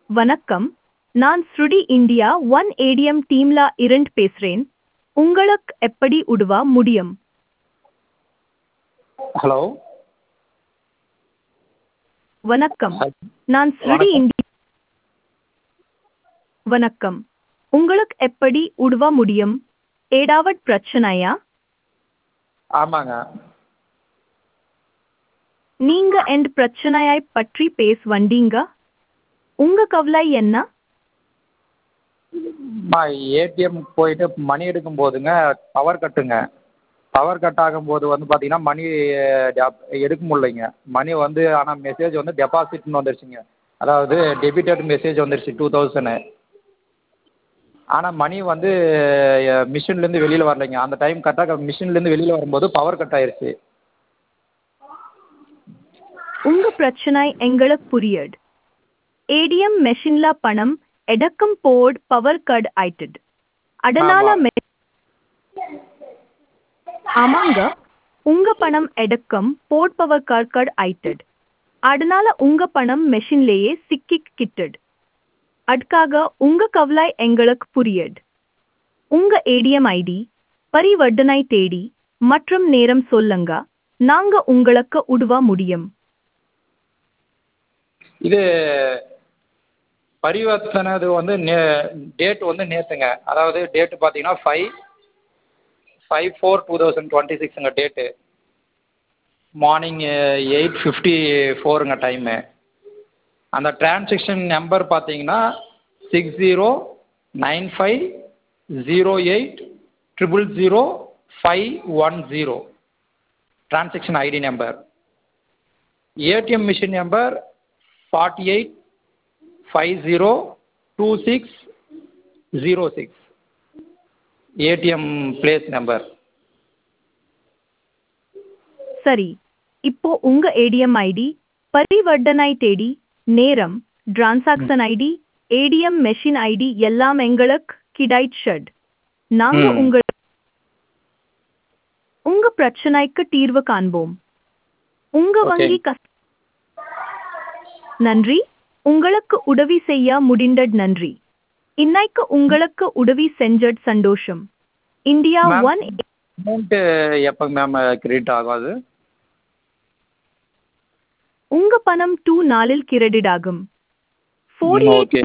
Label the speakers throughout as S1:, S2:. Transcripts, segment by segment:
S1: வணக்கம் நான் ஸ்ருடி இந்தியா ஒன் ஏடிஎம் டீம்ல இருந்து பேசுறேன் உங்களுக்கு எப்படி உதவ முடியும்
S2: ஹலோ
S1: வணக்கம் நான் ஸ்ருடி
S2: வணக்கம்.
S1: இந்தியா வணக்கம் உங்களுக்கு எப்படி உதவ முடியும் ஏதாவது பிரச்சனையா
S2: ஆமாங்க
S1: நீங்க எந்த பிரச்சனையை பற்றி பேச வந்தீங்க உங்க கவலை என்ன
S2: ஏடிஎம் போயிட்டு மணி எடுக்கும் போதுங்க பவர் கட்டுங்க பவர் கட் ஆகும்போது வந்து பார்த்தீங்கன்னா மணி எடுக்க முடியலைங்க மணி வந்து ஆனால் மெசேஜ் வந்து டெபாசிட்னு வந்துருச்சுங்க அதாவது டெபிட்டட் மெசேஜ் வந்துருச்சு டூ தௌசண்ட் ஆனால் மணி வந்து மிஷின்லேருந்து வெளியில் வரலைங்க அந்த டைம் கரெக்டாக மிஷின்லேருந்து வெளியில் வரும்போது பவர் கட் ஆயிருச்சு
S1: உங்க பிரச்சனை எங்களுக்கு புரியுது ஏடிஎம் மெஷின்ல பணம் எடுக்கும் போது பவர் கட் ஆயிட்டது அதனால
S2: ஆமா.
S1: மெ- ஆமாங்க உங்க பணம் எடுக்கும் போட் பவர் கட் கட் ஆயிட்டது அதனால உங்க பணம் மெஷின்லேயே சிக்கிக்கிட்டது அதுக்காக உங்க கவலை எங்களுக்கு புரியுது உங்க ஏடிஎம் ஐடி பரிவர்த்தனை தேடி மற்றும் நேரம் சொல்லுங்க நாங்க உங்களுக்கு உதவ முடியும்
S2: இது பரிவர்த்தனை இது வந்து நே டேட் வந்து நேற்றுங்க அதாவது டேட்டு பார்த்தீங்கன்னா five five four two thousand twenty சிக்ஸுங்க டேட்டு மார்னிங் எயிட் ஃபிஃப்டி ஃபோருங்க டைமு அந்த டிரான்சாக்ஷன் நம்பர் பார்த்தீங்கன்னா six zero nine five zero eight triple zero five one zero transaction ID number ATM machine number forty eight five zero two six zero six ATM place number
S1: சரி இப்போ உங்க ATM ID பரிவர்த்தனை தேடி நேரம் transaction ID ATM machine ID எல்லாம் எங்களுக்கு கிடைச்சது நாங்க
S2: ம்.
S1: உங்க உங்க பிரச்சனைக்கு தீர்வு காண்போம் உங்க
S2: Okay.
S1: வங்கி கஸ் நன்றி உங்களுக்கு உதவி செய்ய முடிந்தது நன்றி இன்னைக்கு உங்களுக்கு உதவி செஞ்சது சந்தோஷம் இந்தியா
S2: Ma'am.
S1: ஒன்
S2: அமௌண்ட்டு எப்போ மேம் கிரெடிட் ஆகும் அது
S1: உங்க பணம் டூ நாளில் கிரெடிட் ஆகும் ஃபோர்
S2: ஓகே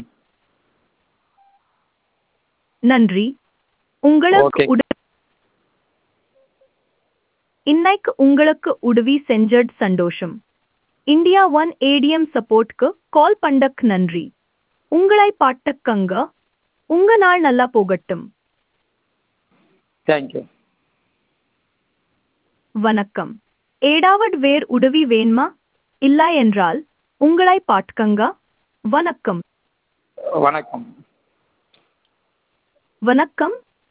S1: நன்றி உங்களுக்கு
S2: Okay.
S1: உத- இன்னைக்கு உங்களுக்கு உதவி செஞ்சது சந்தோஷம் இந்தியா ஒன் ஏடிஎம் சப்போர்ட்க்கு கால் பண்ணக் நன்றி உங்களை பாட்டக்கங்க உங்க நாள் நல்லா போகட்டும்
S2: தேங்க்யூ
S1: வணக்கம் ஏடாவட் வேர் உதவி வேண்மா இல்லா என்றால் உங்களை பாட்கங்க வணக்கம்
S2: வணக்கம்
S1: வணக்கம்